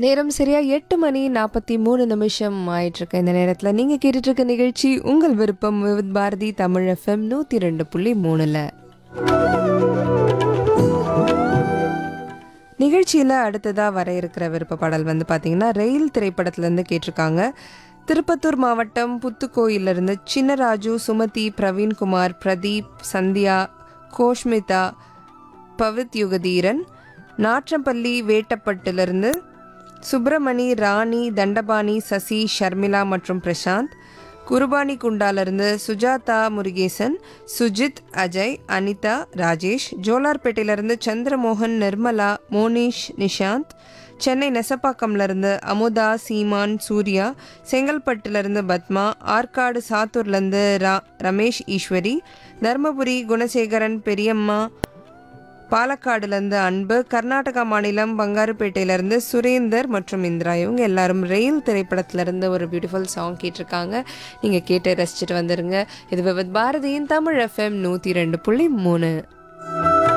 நேரம் சரியா எட்டு மணி நாற்பத்தி மூணு நிமிஷம் ஆயிட்டிருக்கு இந்த நேரத்தில் நீங்கள் கேட்டுட்டு இருக்க நிகழ்ச்சி உங்கள் விருப்பம் விவித் பாரதி தமிழ் எஃப்எம் நூற்றி ரெண்டு புள்ளி மூணில் நிகழ்ச்சியில் அடுத்ததாக வர இருக்கிற விருப்ப பாடல் வந்து பார்த்தீங்கன்னா ரயில் திரைப்படத்துலேருந்து கேட்டிருக்காங்க திருப்பத்தூர் மாவட்டம் புத்துக்கோயிலிருந்து சின்னராஜு சுமதி பிரவீன்குமார் பிரதீப் சந்தியா கோஷ்மிதா பவித் யுகதீரன் நாற்றம்பள்ளி வேட்டப்பட்டிலிருந்து சுப்பிரமணி ராணி தண்டபாணி சசி ஷர்மிளா மற்றும் பிரசாந்த் குருபானி குண்டாலிருந்து சுஜாதா முருகேசன் சுஜித் அஜய் அனிதா ராஜேஷ் ஜோலார்பேட்டையிலிருந்து சந்திரமோகன் நிர்மலா மோனிஷ் நிஷாந்த் சென்னை நெசப்பாக்கம்லேருந்து அமுதா சீமான் சூர்யா செங்கல்பட்டுலேருந்து பத்மா ஆற்காடு சாத்தூர்லேருந்து ரா ரமேஷ் ஈஸ்வரி தர்மபுரி குணசேகரன் பெரியம்மா பாலக்காடுலேருந்து அன்பு கர்நாடகா மாநிலம் பங்காருப்பேட்டையிலேருந்து சுரேந்தர் மற்றும் இந்திரா இவங்க எல்லாரும் ரயில் திரைப்படத்திலேருந்து ஒரு பியூட்டிஃபுல் சாங் கேட்டிருக்காங்க நீங்கள் கேட்டு ரசிச்சுட்டு வந்துருங்க இது வித் பாரதியின் தமிழ் எஃப்எம் நூற்றி ரெண்டு புள்ளி மூணு